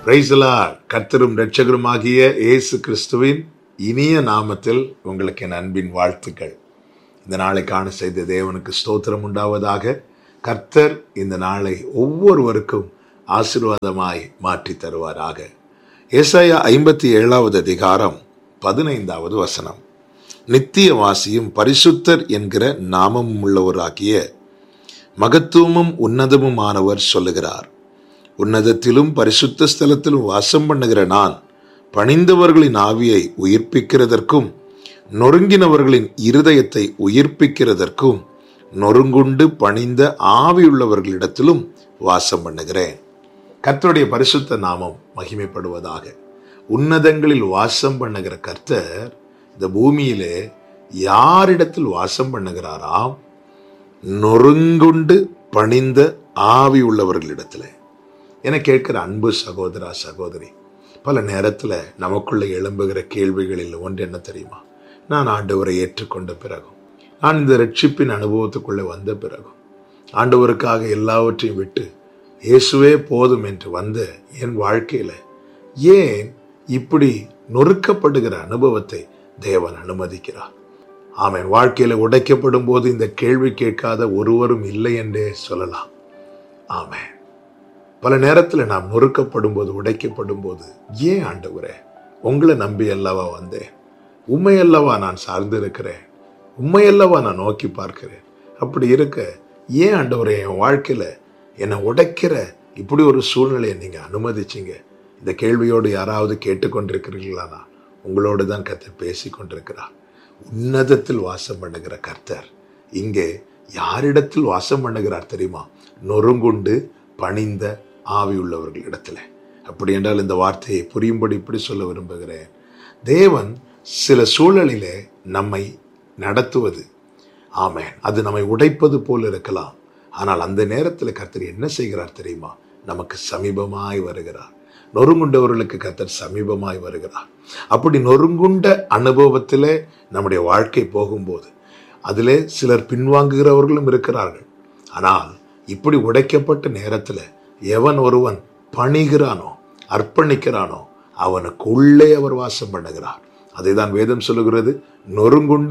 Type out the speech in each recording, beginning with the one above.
பிரைசலா கர்த்தரும் இரட்சகருமாகிய இயேசு கிறிஸ்துவின் இனிய நாமத்தில் உங்களுக்கு என் அன்பின் வாழ்த்துக்கள் இந்த நாளை காண செய்த தேவனுக்கு ஸ்தோத்திரம் உண்டாவதாக கர்த்தர் இந்த நாளை ஒவ்வொருவருக்கும் ஆசீர்வாதமாய் மாற்றி தருவாராக ஏசாயா ஐம்பத்தி ஏழாவது அதிகாரம் பதினைந்தாவது வசனம் நித்தியவாசியும் பரிசுத்தர் என்கிற நாமமும் உள்ளவராகிய மகத்துவமும் உன்னதமுமானவர் சொல்லுகிறார் உன்னதத்திலும் பரிசுத்த ஸ்தலத்திலும் வாசம் பண்ணுகிற நான் பணிந்தவர்களின் ஆவியை உயிர்ப்பிக்கிறதற்கும் நொறுங்கினவர்களின் இருதயத்தை உயிர்ப்பிக்கிறதற்கும் நொறுங்குண்டு பணிந்த ஆவியுள்ளவர்களிடத்திலும் வாசம் பண்ணுகிறேன் கர்த்தருடைய பரிசுத்த நாமம் மகிமைப்படுவதாக உன்னதங்களில் வாசம் பண்ணுகிற கர்த்தர் இந்த பூமியிலே யாரிடத்தில் வாசம் பண்ணுகிறாராம் நொறுங்குண்டு பணிந்த ஆவி உள்ளவர்களிடத்தில் என கேட்கிற அன்பு சகோதரா சகோதரி பல நேரத்தில் நமக்குள்ள எழும்புகிற கேள்விகளில் ஒன்று என்ன தெரியுமா நான் ஆண்டவரை ஏற்றுக்கொண்ட பிறகும் நான் இந்த ரட்சிப்பின் அனுபவத்துக்குள்ளே வந்த பிறகும் ஆண்டவருக்காக எல்லாவற்றையும் விட்டு இயேசுவே போதும் என்று வந்த என் வாழ்க்கையில ஏன் இப்படி நொறுக்கப்படுகிற அனுபவத்தை தேவன் அனுமதிக்கிறார் ஆமென் வாழ்க்கையில உடைக்கப்படும் போது இந்த கேள்வி கேட்காத ஒருவரும் இல்லை என்றே சொல்லலாம் ஆமென் பல நேரத்தில் நாம் நொறுக்கப்படும் போது உடைக்கப்படும் போது ஏன் ஆண்டவரே உங்களை நம்பி அல்லவா வந்தேன் உண்மையல்லவா நான் சார்ந்திருக்கிறேன் உண்மையல்லவா நான் நோக்கி பார்க்கிறேன் அப்படி இருக்க ஏன் ஆண்டவரே என் வாழ்க்கையில என்னை உடைக்கிற இப்படி ஒரு சூழ்நிலையை நீங்க அனுமதிச்சீங்க இந்த கேள்வியோடு யாராவது கேட்டுக்கொண்டிருக்கிறீர்களானா உங்களோடு தான் கர்த்தர் பேசி கொண்டிருக்கிறார் உன்னதத்தில் வாசம் பண்ணுகிற கர்த்தர் இங்கே யாரிடத்தில் வாசம் பண்ணுகிறார் தெரியுமா நொறுங்குண்டு பணிந்த ஆவி உள்ளவர்களிடத்தில் அப்படி என்றால் இந்த வார்த்தையை புரியும்படி இப்படி சொல்ல விரும்புகிறேன் தேவன் சில சூழலிலே நம்மை நடத்துவது ஆமென் அது நம்மை உடைப்பது போல் இருக்கலாம் ஆனால் அந்த நேரத்தில் கர்த்தர் என்ன செய்கிறார் தெரியுமா நமக்கு சமீபமாய் வருகிறார் நொறுங்குண்டவர்களுக்கு கர்த்தர் சமீபமாய் வருகிறார் அப்படி நொறுங்குண்ட அனுபவத்திலே நம்முடைய வாழ்க்கை போகும்போது அதிலே சிலர் பின்வாங்குகிறவர்களும் இருக்கிறார்கள் ஆனால் இப்படி உடைக்கப்பட்ட நேரத்தில் எவன் ஒருவன் பணிகிறானோ அர்ப்பணிக்கிறானோ அவனுக்குள்ளே அவர் வாசம் பண்ணுகிறார் அதை தான் வேதம் சொல்லுகிறது நொறுங்குண்டு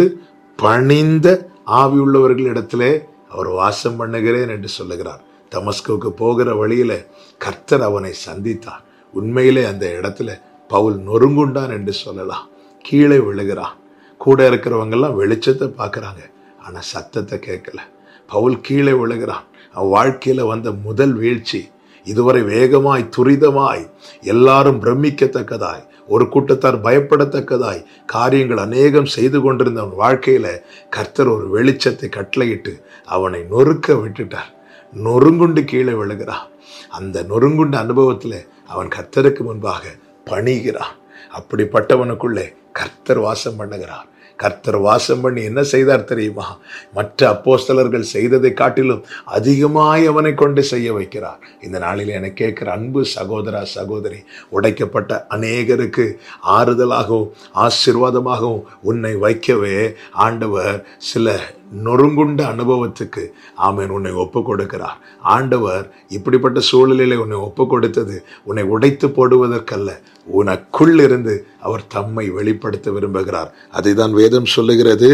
பணிந்த ஆவியுள்ளவர்களிடத்திலே அவர் வாசம் பண்ணுகிறேன் என்று சொல்லுகிறார் தமஸ்குவுக்கு போகிற வழியில கர்த்தர் அவனை சந்தித்தார் உண்மையிலே அந்த இடத்துல பவுல் நொறுங்குண்டான் என்று சொல்லலாம் கீழே விழுகிறான் கூட இருக்கிறவங்கெல்லாம் வெளிச்சத்தை பார்க்குறாங்க ஆனால் சத்தத்தை கேட்கல பவுல் கீழே விழுகிறான் அவன் வாழ்க்கையில வந்த முதல் வீழ்ச்சி இதுவரை வேகமாய் துரிதமாய் எல்லாரும் பிரமிக்கத்தக்கதாய் ஒரு கூட்டத்தார் பயப்படத்தக்கதாய் காரியங்கள் அநேகம் செய்து கொண்டிருந்த அவன் வாழ்க்கையில கர்த்தர் ஒரு வெளிச்சத்தை கட்டளையிட்டு அவனை நொறுக்க விட்டுட்டார் நொறுங்குண்டு கீழே விழுகிறான் அந்த நொறுங்குண்ட அனுபவத்தில் அவன் கர்த்தருக்கு முன்பாக பணிகிறான் அப்படிப்பட்டவனுக்குள்ளே கர்த்தர் வாசம் பண்ணுகிறார் கர்த்தர் வாசம் பண்ணி என்ன செய்தார் தெரியுமா மற்ற அப்போஸ்தலர்கள் செய்ததை காட்டிலும் அதிகமாய் அவனை கொண்டு செய்ய வைக்கிறார் இந்த நாளில் என கேட்கிற அன்பு சகோதரா சகோதரி உடைக்கப்பட்ட அநேகருக்கு ஆறுதலாகவும் ஆசிர்வாதமாகவும் உன்னை வைக்கவே ஆண்டவர் சில நொறுங்குண்ட அனுபவத்துக்கு ஆமேன் உன்னை ஒப்பு கொடுக்கிறார் ஆண்டவர் இப்படிப்பட்ட சூழலிலே உன்னை ஒப்பு கொடுத்தது உன்னை உடைத்து போடுவதற்கல்ல உனக்குள் இருந்து அவர் தம்மை வெளிப்படுத்த விரும்புகிறார் அதை தான் வேதம் சொல்லுகிறது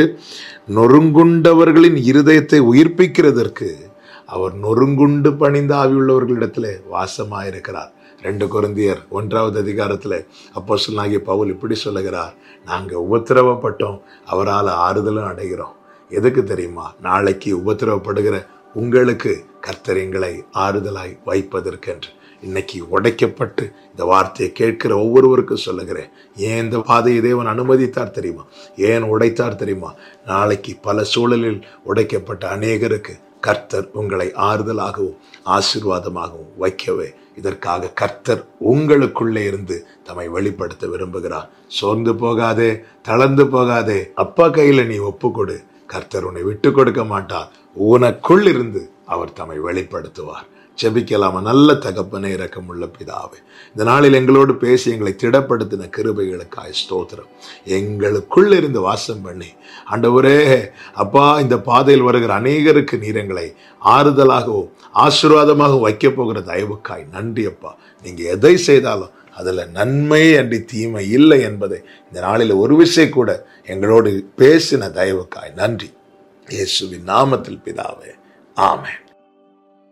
நொறுங்குண்டவர்களின் இருதயத்தை உயிர்ப்பிக்கிறதற்கு அவர் நொறுங்குண்டு பணிந்த ஆவியுள்ளவர்களிடத்தில் வாசமாயிருக்கிறார் ரெண்டு குருந்தியர் ஒன்றாவது அதிகாரத்தில் அப்போ சொல்லாகிய பவுல் இப்படி சொல்லுகிறார் நாங்கள் உபத்திரவப்பட்டோம் அவரால் ஆறுதலும் அடைகிறோம் எதுக்கு தெரியுமா நாளைக்கு உபத்திரவப்படுகிற உங்களுக்கு கர்த்தர் எங்களை ஆறுதலாய் வைப்பதற்கென்று இன்னைக்கு உடைக்கப்பட்டு இந்த வார்த்தையை கேட்கிற ஒவ்வொருவருக்கும் சொல்லுகிறேன் ஏன் இந்த பாதையை தேவன் அனுமதித்தார் தெரியுமா ஏன் உடைத்தார் தெரியுமா நாளைக்கு பல சூழலில் உடைக்கப்பட்ட அநேகருக்கு கர்த்தர் உங்களை ஆறுதலாகவும் ஆசீர்வாதமாகவும் வைக்கவே இதற்காக கர்த்தர் உங்களுக்குள்ளே இருந்து தம்மை வெளிப்படுத்த விரும்புகிறார் சோர்ந்து போகாதே தளர்ந்து போகாதே அப்பா கையில நீ ஒப்புக்கொடு கர்த்தர் உன்னை விட்டு கொடுக்க மாட்டார் உனக்குள் இருந்து அவர் தம்மை வெளிப்படுத்துவார் ஜெபிக்கலாமா நல்ல தகப்பனே இரக்கமுள்ள பிதாவே இந்த நாளில் எங்களோடு பேசி எங்களை திடப்படுத்தின கிருபைகளுக்காய் ஸ்தோத்திரம் எங்களுக்குள் இருந்து வாசம் பண்ணி ஆண்டவரே அப்பா இந்த பாதையில் வருகிற அநேகருக்கு நீர் எங்களை ஆறுதலாகவும் ஆசீர்வாதமாகவும் வைக்க போகிற தயவுக்காய் நன்றி அப்பா நீங்க எதை செய்தாலும் அதில் நன்மை அன்றி தீமை இல்லை என்பதை இந்த நாளில் ஒரு விஷயம் கூட எங்களோடு பேசின தயவுக்காய் நன்றி இயேசுவின் நாமத்தில் பிதாவே ஆமென்